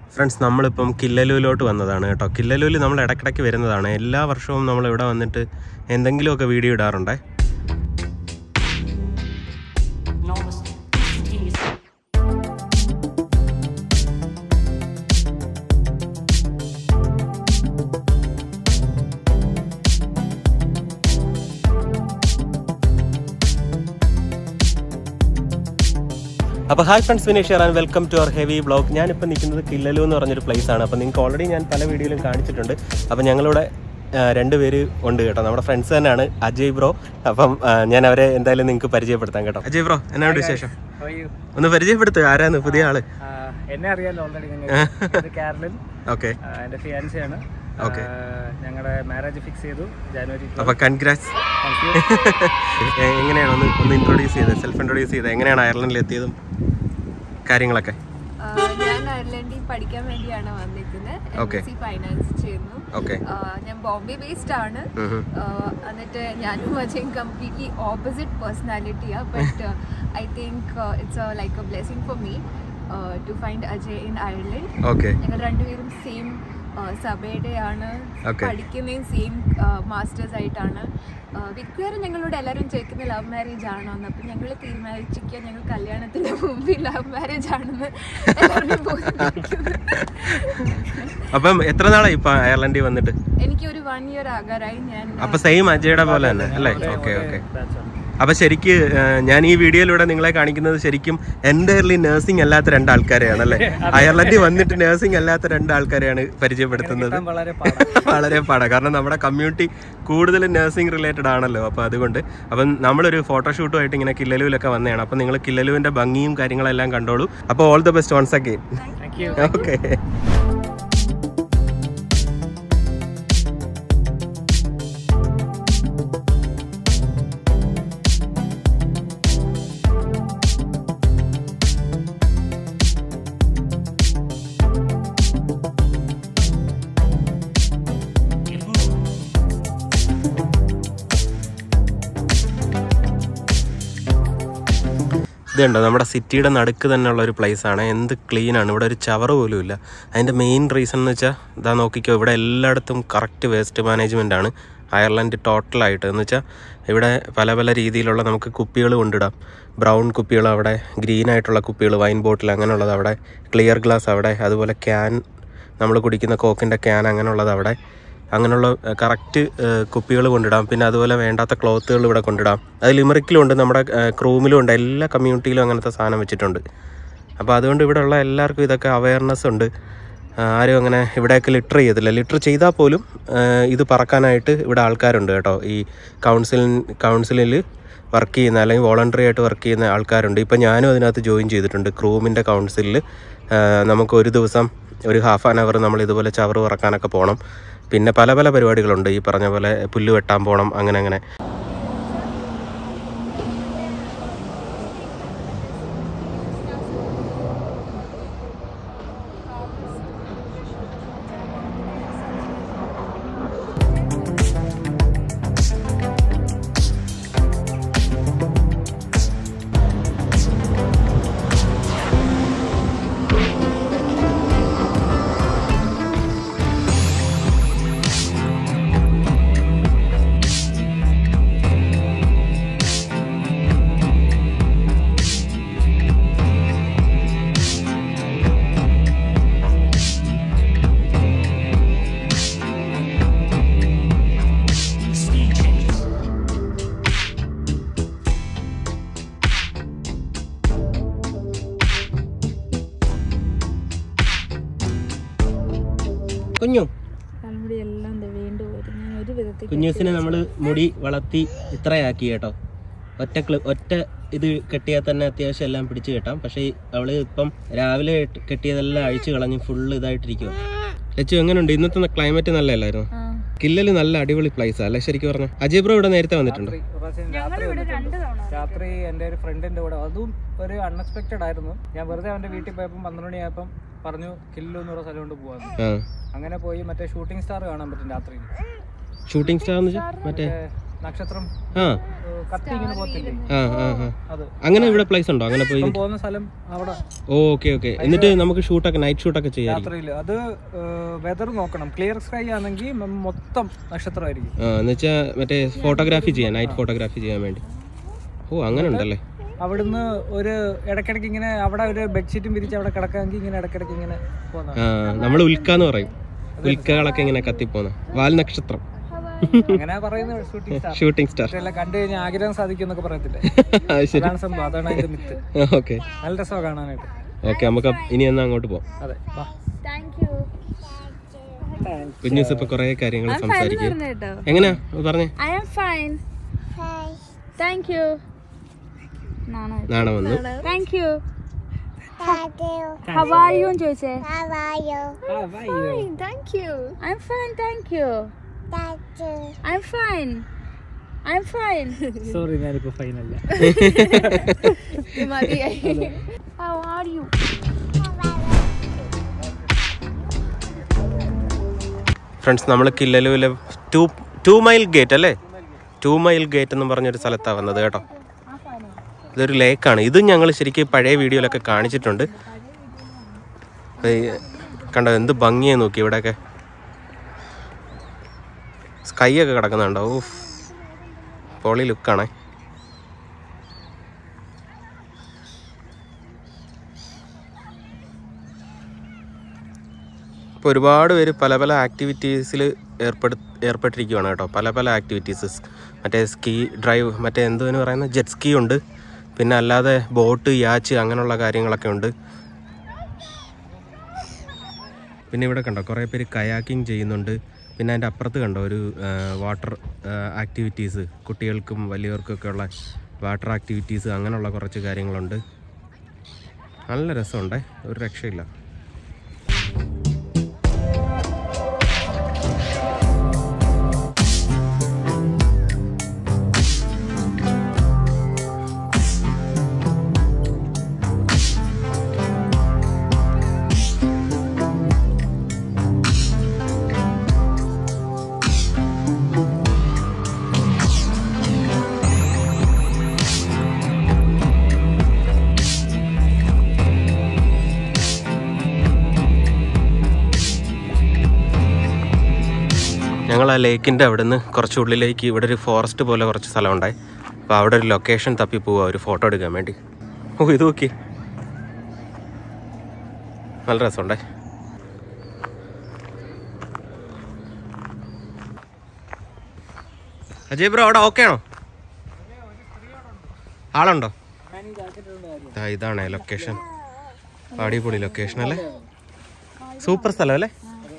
Friends നമ്മളിപ്പം കില്ലലൂലോട്ട് വന്നതാണ് കേട്ടോ കില്ലലൂല് നമ്മൾ ഇടയ്ക്കിടയ്ക്ക് വരുന്നതാണ് എല്ലാ വർഷവും നമ്മൾ ഇവിടെ വന്നിട്ട് എന്തെങ്കിലുമൊക്കെ വീഡിയോ ഇടാറുണ്ടേ enormous instantaneous അപ്പോൾ hi friends Vineesh and welcome to our heavy blog ഞാനിപ്പോൾ നിൽക്കുന്നത് കില്ലലു എന്ന് പറഞ്ഞൊരു place ആണ് അപ്പോൾ നിങ്ങൾക്ക് ഓൾറെഡി ഞാൻ പല വീഡിയോയിലും കാണിച്ചിട്ടുണ്ട് അപ്പോൾ ഞങ്ങളിവിടെ ആ, രണ്ടുപേര് ഉണ്ട് കേട്ടോ നമ്മുടെ ഫ്രണ്ട്സ് തന്നെയാണ് അജയ് ബ്രോ അപ്പം ആ, ഞാൻ അവരെ എന്തായാലും നിങ്ങൾക്ക് പരിചയപ്പെടുത്താം കേട്ടോ അജയ് ബ്രോ എന്നാണ് വിശേഷം ഒന്ന് പരിചയപ്പെടുത്തുക ആരാന്ന് പുതിയ ആള് എന്നെ അറിയാലോ ഓൾറെഡി നിങ്ങൾക്ക് കാരലിൻ ഓക്കെ എൻ്റെ ഫിയാൻസിയാണ് Okay. ഞങ്ങളുടെ മാരേജ് ഫിക്സ് ചെയ്തു ജനുവരി അപ്പോൾ കൺഗ്രാറ്റ്സ് എങ്ങനെയാണ് ഒന്ന് ഒന്ന് ഇൻട്രൊഡ്യൂസ് ചെയ്തത് സെൽഫ് ഇൻട്രൊഡ്യൂസ് ചെയ്തത് എങ്ങനെയാണ് അയർലൻഡിൽ എത്തിയതും കാര്യങ്ങളൊക്കെ ആഹ് ഞാൻ അയർലൻഡിൽ പഠിക്കാൻ വേണ്ടിയാണ് വന്നിരിക്കുന്നത് Okay. എം സി ഫൈനാൻസ് ചെയ്യുന്നു ഓക്കെ ആഹ് ഞാൻ ബോംബെ ബേസ്ഡ് ആണ് ആഹ് എന്നിട്ട് ഞാനും അജയും കംപ്ലീറ്റ്ലി ഓപ്പോസിറ്റ് പേഴ്സണാലിറ്റിയാ but I think it's like a blessing for me to find Ajay in Ireland okay ഞങ്ങൾ രണ്ടുപേരും സെയിം സഭയുടെയാണ് Okay. പഠിക്കുന്നതും സെയിം മാസ്റ്റേഴ്സ് ആയിട്ടാണ് മിക്കവാറും ഞങ്ങളോട് എല്ലാവരും ചോദിക്കുന്ന ലവ് മാരേജ് ആണോ എന്ന് അപ്പം ഞങ്ങൾ തീരുമാനിച്ചിരിക്കുക ഞങ്ങൾ കല്യാണത്തിന്റെ മുമ്പ് ലവ് മാരേജ് ആണെന്ന് എല്ലാവരും ബോധിപ്പിക്കുന്നു. അപ്പം എത്ര നാളായി ഇപ്പം അയർലൻഡിൽ വന്നിട്ട് എനിക്ക് ഒരു വൺ ഇയർ ആകാറായി ഞാൻ അപ്പൊ സെയിം അജയുടെ പോലെ തന്നെ അല്ലേ ഓക്കെ ഓക്കെ അപ്പൊ ശരിക്ക് ആ, ഞാൻ ഈ വീഡിയോയിലൂടെ നിങ്ങളെ കാണിക്കുന്നത് ശരിക്കും എൻ്റയർലി നഴ്സിംഗ് അല്ലാത്ത രണ്ട് ആൾക്കാരെയാണ് അല്ലേ അയർലൻഡിൽ വന്നിട്ട് നഴ്സിംഗ് അല്ലാത്ത രണ്ട് ആൾക്കാരെയാണ് പരിചയപ്പെടുത്തുന്നത് വളരെ പാടാണ് വളരെ പാടാണ് കാരണം നമ്മുടെ കമ്മ്യൂണിറ്റി കൂടുതലും നഴ്സിംഗ് റിലേറ്റഡ് ആണല്ലോ അപ്പോൾ അതുകൊണ്ട് അപ്പം നമ്മളൊരു ഫോട്ടോഷൂട്ടുമായിട്ട് ഇങ്ങനെ കില്ലലുവിലൊക്കെ വന്നതാണ് അപ്പം നിങ്ങൾ കില്ലലുവിൻ്റെ ഭംഗിയും കാര്യങ്ങളെല്ലാം കണ്ടോളൂ അപ്പോൾ all the best once again thank you okay ഇതുണ്ടോ നമ്മുടെ സിറ്റിയുടെ നടുക്ക് തന്നെയുള്ള ഒരു place ആണ് എന്ത് ക്ലീൻ ആണ് ഇവിടെ ഒരു ചവറ് പോലും ഇല്ല അതിൻ്റെ മെയിൻ റീസൺ എന്ന് വെച്ചാൽ ഇതാ നോക്കിക്കോ ഇവിടെ എല്ലായിടത്തും കറക്റ്റ് വേസ്റ്റ് മാനേജ്മെൻ്റ് ആണ് അയർലൻഡ് ടോട്ടലായിട്ട് എന്ന് വെച്ചാൽ ഇവിടെ പല പല രീതിയിലുള്ള നമുക്ക് കുപ്പികൾ കൊണ്ടിടാം ബ്രൗൺ കുപ്പികൾ അവിടെ ഗ്രീൻ ആയിട്ടുള്ള കുപ്പികൾ വൈൻ ബോട്ടിൽ അങ്ങനെയുള്ളത് അവിടെ ക്ലിയർ ഗ്ലാസ് അവിടെ അതുപോലെ ക്യാൻ നമ്മൾ കുടിക്കുന്ന കോക്കിൻ്റെ ക്യാൻ അങ്ങനെയുള്ളത് അവിടെ അങ്ങനെയുള്ള കറക്റ്റ് കുപ്പികൾ കൊണ്ടിടാം പിന്നെ അതുപോലെ വേണ്ടാത്ത ക്ലോത്തുകൾ ഇവിടെ കൊണ്ടിടാം അത് ലിമറിക്കിലും ഉണ്ട് നമ്മുടെ ക്രൂമിലും ഉണ്ട് എല്ലാ കമ്മ്യൂണിറ്റിയിലും അങ്ങനത്തെ സാധനം വെച്ചിട്ടുണ്ട് അപ്പോൾ അതുകൊണ്ട് ഇവിടെ ഉള്ള എല്ലാവർക്കും ഇതൊക്കെ അവയർനെസ് ഉണ്ട് ആ, ആരും അങ്ങനെ ഇവിടെയൊക്കെ ലിറ്റർ ചെയ്യത്തില്ല ലിറ്റർ ചെയ്താൽ പോലും ആ, ഇത് പറക്കാനായിട്ട് ഇവിടെ ആൾക്കാരുണ്ട് കേട്ടോ ഈ കൗൺസിൽ കൗൺസിലിൽ വർക്ക് ചെയ്യുന്ന അല്ലെങ്കിൽ വോളണ്ടറി ആയിട്ട് വർക്ക് ചെയ്യുന്ന ആൾക്കാരുണ്ട് ഇപ്പം ഞാനും അതിനകത്ത് ജോയിൻ ചെയ്തിട്ടുണ്ട് ക്രൂമിൻ്റെ കൗൺസിലിൽ നമുക്ക് ഒരു ദിവസം ഒരു ഹാഫ് ആൻ അവർ നമ്മൾ ഇതുപോലെ ചവറ് പറക്കാനൊക്കെ പോകണം പിന്നെ പല പല പരിപാടികളുണ്ട് ഈ പറഞ്ഞ പോലെ പുല്ല് വെട്ടാൻ പോകണം അങ്ങനെ അങ്ങനെ speed changes. കുഞ്ഞു തലമുടി എല്ലാം വേണ്ടു വരും ഞാൻ ഒരു വിധത്തിൽ കുഞ്ഞൂസിനെ നമ്മൾ മുടി വളർത്തി ഇത്രയാക്കി കേട്ടോ ഒറ്റ ക്ലി ഒറ്റ ഇത് കെട്ടിയാൽ തന്നെ അത്യാവശ്യം എല്ലാം പിടിച്ചു കെട്ടാം പക്ഷേ അവള് ഇപ്പം രാവിലെ ഇട്ട് കെട്ടിയതെല്ലാം അഴിച്ചു കളഞ്ഞ് ഫുള്ള് ഇതായിട്ടിരിക്കുക ലച്ചു എങ്ങനെയുണ്ട് ഇന്നത്തെ ക്ലൈമറ്റ് നല്ലതല്ലായിരുന്നു കില്ലല് നല്ല അടിപൊളി പ്ലേസ് അല്ലേ ശരിക്കും പറഞ്ഞു അജയ് ബ്രോ ഇവിടെ നേരത്തെ വന്നിട്ടുണ്ട് രാത്രി ഒരു പ്രാവശ്യം രാത്രി വന്നിട്ടുണ്ട്. രാത്രി എൻ്റെ ഒരു ഫ്രണ്ടിന്റെ കൂടെ അതും ഒരു അൺഎക്സ്പെക്റ്റഡ് ആയിരുന്നു ഞാൻ വെറുതെ അവന്റെ വീട്ടിൽ പോയപ്പോൾ പന്ത്രണ്ട് മണിയായപ്പം പറഞ്ഞു കില്ലു എന്ന് പറഞ്ഞ സ്ഥലം കൊണ്ട് പോകാന്ന് ആ അങ്ങനെ പോയി മറ്റേ ഷൂട്ടിംഗ് സ്റ്റാർ കാണാൻ പറ്റും രാത്രി ഷൂട്ടിംഗ് സ്റ്റാർ എന്ന് വെച്ചാൽ മറ്റേ നക്ഷത്രം ആ ഏഹ്, കത്തി ഇങ്ങനെ പോകത്തില്ലേ ആ ആ ആ അത് അങ്ങനെ ഇവിടെ പ്ലേസ് ഉണ്ടോ അങ്ങനെ പോയി ഇപ്പം പോകുന്ന സ്ഥലം അവിടെ ഓക്കെ ഓക്കെ എന്നിട്ട് നമുക്ക് ഷൂട്ടൊക്കെ നൈറ്റ് ഷൂട്ടൊക്കെ ചെയ്യാം രാത്രിയിൽ അത് വെതർ നോക്കണം ക്ലിയർ സ്കൈ ആണെങ്കിൽ മ- മൊത്തം നക്ഷത്രമായിരിക്കും ആ എന്നുവെച്ചാൽ മറ്റേ ഫോട്ടോഗ്രാഫി ചെയ്യാൻ നൈറ്റ് ഫോട്ടോഗ്രാഫി ചെയ്യാൻ വേണ്ടി ഓ അങ്ങനെ ഉണ്ടല്ലേ അവിടുന്ന് ഒരു ഇടയ്ക്കിടയ്ക്ക് ഇങ്ങനെ അവിടെ ഒരു ബെഡ്ഷീറ്റും വിരിച്ച് അവിടെ കിടക്കാമെങ്കിൽ ഇങ്ങനെ ഇടയ്ക്കിടയ്ക്ക് ഇങ്ങനെ പോകുന്ന ആ നമ്മൾ ഉൽക്കാന്ന് പറയും ഉൽക്കകളൊക്കെ ഇങ്ങനെ കത്തിപ്പോന്ന വാൽ നക്ഷത്രം അങ്ങനെ പറയുന്ന ഷൂട്ടിംഗ് സ്റ്റാർ ഷൂട്ടിംഗ് സ്റ്റാർ എല്ലാം കണ്ടു കഴിഞ്ഞാൽ ആഗ്രഹം സാധിക്കും എന്നൊക്കെ പറയത്തില്ലേ ശരി അതാണ് സംഭവം അതാണ് അതിന്റെ മിത്ത് ഓക്കെ നല്ല രസമാണ് കാണാനായിട്ട് ഓക്കെ നമുക്ക് ഇനി എന്നാ അങ്ങോട്ട് പോവാം അതെ വാ. താങ്ക് യു കുഞ്ഞൂസ് ഇപ്പൊ കുറെ കാര്യങ്ങൾ സംസാരിക്കും എങ്ങനെയാ പറഞ്ഞേ I am fine thank you നാണ വന്നു thank you how are you ചോദിച്ചേ ആ, വാ, അയ്യോ. Thank you I am fine thank you I am fine I am fine sorry ഞാനിപ്പോ ഫൈനല്ല മതിയായി ഹൗ ആർ യു ഫ്രണ്ട്സ് നമ്മൾ കില്ലലുവിലെ ടു ടു മൈൽ ഗേറ്റ് അല്ലേ ടു മൈൽ ഗേറ്റ് എന്ന് പറഞ്ഞൊരു സ്ഥലത്താണ് വന്നത് കേട്ടോ ഇതൊരു ലേക്കാണ് ഇതും ഞങ്ങൾ ശരിക്കും പഴയ വീഡിയോയിലൊക്കെ കാണിച്ചിട്ടുണ്ട് ഈ കണ്ടോ എന്ത് ഭംഗിയാ നോക്കി ഇവിടെയൊക്കെ സ്കൈ ഒക്കെ കിടക്കുന്നുണ്ടോ ഊഫ് പൊളി ലുക്കാണേ ഇപ്പോൾ ഒരുപാട് പേര് പല പല ആക്ടിവിറ്റീസിൽ ഏർപ്പെടു ഏർപ്പെട്ടിരിക്കുകയാണ് കേട്ടോ പല പല ആക്ടിവിറ്റീസ് മറ്റേ സ്കീ ഡ്രൈവ് മറ്റേ എന്തുവെന്ന് പറയുന്ന ജെറ്റ് സ്കീ ഉണ്ട് പിന്നെ അല്ലാതെ ബോട്ട് യാച്ച് അങ്ങനെയുള്ള കാര്യങ്ങളൊക്കെ ഉണ്ട് പിന്നെ ഇവിടെ കണ്ടോ കുറേ പേര് കയാക്കിംഗ് ചെയ്യുന്നുണ്ട് പിന്നെ അതിൻ്റെ അപ്പുറത്ത് കണ്ടോ ഒരു വാട്ടർ ആക്ടിവിറ്റീസ് കുട്ടികൾക്കും വലിയവർക്കൊക്കെ ഉള്ള വാട്ടർ ആക്ടിവിറ്റീസ് അങ്ങനെയുള്ള കുറച്ച് കാര്യങ്ങളുണ്ട് നല്ല രസമുണ്ടേ ഒരു രക്ഷയില്ല ഞങ്ങൾ ആ ലേക്കിൻ്റെ അവിടെ നിന്ന് കുറച്ച് ഉള്ളിലേക്ക് ഇവിടെ ഒരു ഫോറസ്റ്റ് പോലെ കുറച്ച് സ്ഥലമുണ്ടായി അപ്പോൾ അവിടെ ഒരു ലൊക്കേഷൻ തപ്പി പോവുക ഒരു ഫോട്ടോ എടുക്കാൻ വേണ്ടി ഓ ഇത് നോക്കി നല്ല രസമുണ്ടേ അജയ് ബ്രോ അവിടെ ഓക്കെ ആണോ ആളുണ്ടോ ദാ ഇതാണ് ലൊക്കേഷൻ അടിപൊളി ലൊക്കേഷൻ അല്ലേ സൂപ്പർ സ്ഥലം അല്ലേ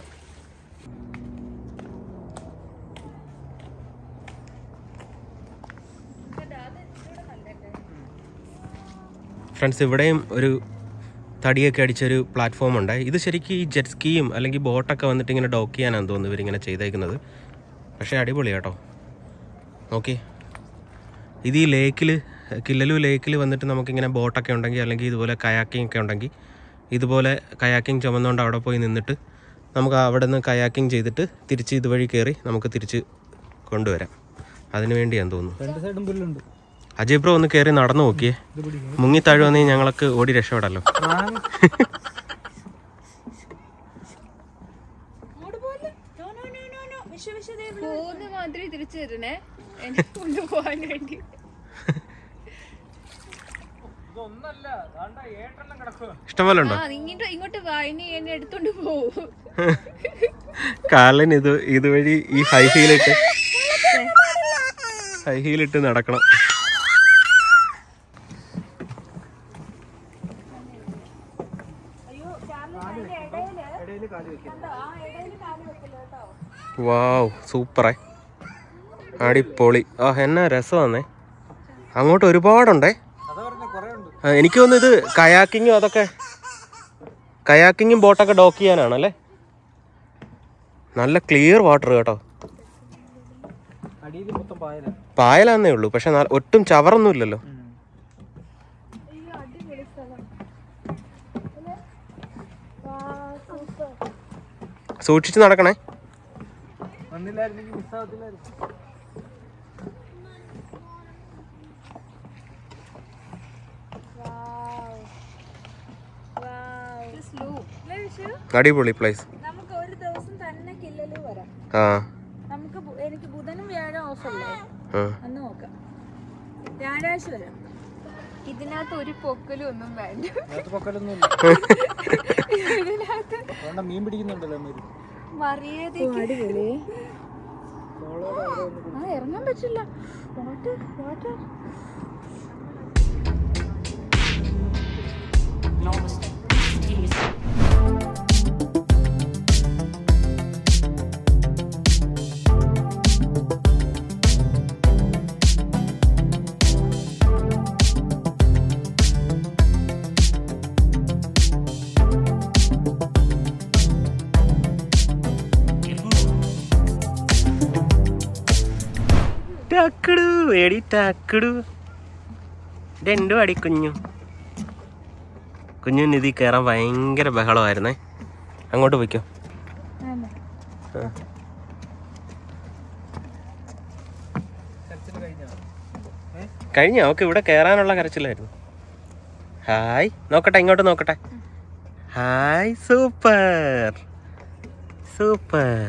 ഫ്രണ്ട്സ് ഇവിടെയും ഒരു തടിയൊക്കെ അടിച്ചൊരു പ്ലാറ്റ്ഫോം ഉണ്ട് ഇത് ശരിക്കും ഈ ജെറ്റ് സ്കീയും അല്ലെങ്കിൽ ബോട്ടൊക്കെ വന്നിട്ട് ഇങ്ങനെ ഡോക്ക് ചെയ്യാനാണ് തോന്നുന്നു ഇവരിങ്ങനെ ചെയ്തേക്കുന്നത് പക്ഷേ അടിപൊളി കേട്ടോ നോക്കി ഇത് ഈ ലേക്കിൽ കില്ലലു ലേക്കിൽ വന്നിട്ട് നമുക്കിങ്ങനെ ബോട്ടൊക്കെ ഉണ്ടെങ്കിൽ അല്ലെങ്കിൽ ഇതുപോലെ കയാക്കിംഗ് ഒക്കെ ഉണ്ടെങ്കിൽ ഇതുപോലെ കയാക്കിംഗ് ചുമന്നുകൊണ്ട് അവിടെ പോയി നിന്നിട്ട് നമുക്ക് അവിടെ നിന്ന് കയാക്കിംഗ് ചെയ്തിട്ട് തിരിച്ച് ഇതുവഴി കയറി നമുക്ക് തിരിച്ച് കൊണ്ടുവരാം അതിന് വേണ്ടിയാന്ന് തോന്നുന്നു രണ്ട് സൈഡും പുല്ലുണ്ട് അജയ് ബ്രോ ഒന്ന് കയറി നടന്നു നോക്കിയേ ഇത് പിടിക്കും മുങ്ങി താഴുവന്നേ ഞങ്ങൾക്ക് ഓടി രക്ഷപ്പെടല്ലോ പോകുന്ന മാത്രമേ തിരിച്ചു തരണേ എന്നെ കൊണ്ടുപോകാൻ വേണ്ടി ഇതൊന്നല്ല ദാണ്ട ഏട്ടെണ്ണം കിടക്കുക ഇഷ്ടംപോലെ ഉണ്ടോ ആ ഇങ്ങോട്ട് ഇങ്ങോട്ട് വാ ഇനി എന്നെ എടുത്തോണ്ട് പോവും കാലൻ ഇത് ഇതുവഴി ഈ ഹൈ ഹീലിട്ട് ഹൈ ഹീലിട്ട് നടക്കണം ഇടയിൽ കാല് വെക്കാം വാവ് സൂപ്പറേ അടിപൊളി ആ എന്നാ രസമാന്നേ അങ്ങോട്ട് ഒരുപാടുണ്ടേ അതാ പറഞ്ഞ കുറെ ഉണ്ട് ആ, എനിക്ക് തോന്നുന്നു ഇത് കയാക്കിങ്ങും അതൊക്കെ കയാക്കിങ്ങും ബോട്ടൊക്കെ ഡോക്ക് ചെയ്യാനാണല്ലേ നല്ല ക്ലിയർ വാട്ടർ കേട്ടോ അടിയിൽ മൊത്തം പായല പായലാന്നേ ഉള്ളൂ പക്ഷെ ന- ഒട്ടും ചവറൊന്നും ഇല്ലല്ലോ സൂക്ഷിച്ച് നടക്കണേ വന്നില്ലായിരുന്നെങ്കിൽ മിസ്സാവത്തില്ലായിരുന്നു സ്ലോ അടിപൊളി പ്ലേസ് നമുക്ക് ഒരു ദിവസം തന്നെ കില്ലല് വരാം ആ നമുക്ക് ബു- എനിക്ക് ബുധനും വ്യാഴം ഓഫ് അല്ലേ ആ. അന്ന് നോക്കാം വ്യാഴാഴ്ച വരാം ഇതിനകത്ത് ഒരു പൊക്കലും ഒന്നും വേണ്ട അതിനകത്ത് പൊക്കലൊന്നും ഇല്ല ഇതിനകത്ത് അതുകൊണ്ട് മീൻ പിടിക്കുന്നുണ്ടല്ലോ അമ്മേര് മറിയതേക്ക് ആ ഇറങ്ങാൻ പറ്റില്ല water water No mistake. Instantaneous. ടാക്കിടു എടി ടാക്കിടു രണ്ടു അടി കുഞ്ഞു കുഞ്ഞു നിധി കയറാൻ ഭയങ്കര ബഹളമായിരുന്നേ അങ്ങോട്ട് പോയിക്കോ കരച്ചിൽ കഴിഞ്ഞോ കഴിഞ്ഞോ ഓക്കെ ഇവിടെ കയറാനുള്ള കരച്ചിലായിരുന്നു ഹായ് നോക്കട്ടെ ഇങ്ങോട്ട് നോക്കട്ടെ ഹായ് സൂപ്പർ സൂപ്പർ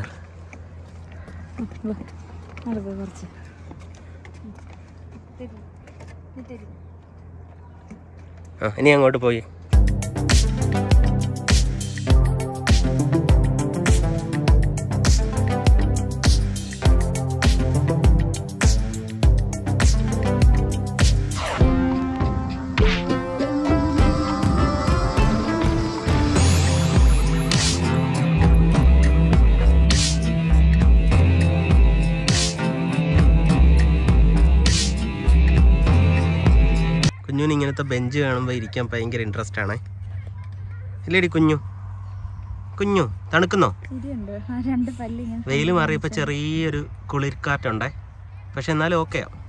കുറച്ച് ആ ഇനി അങ്ങോട്ട് പോയി കുഞ്ഞുവിന് ഇങ്ങനത്തെ ബെഞ്ച് കാണുമ്പോൾ ഇരിക്കാൻ ഭയങ്കര ഇൻട്രസ്റ്റ് ആണേ ഇല്ലേടി കുഞ്ഞു കുഞ്ഞു തണുക്കുന്നോ ഇരിയുണ്ട് ആ രണ്ട് പല്ല് ഇങ്ങനെ വെയിൽ മാറിയപ്പോൾ ചെറിയൊരു കുളിർക്കാറ്റുണ്ടേ പക്ഷെ എന്നാലും ഓക്കെയാ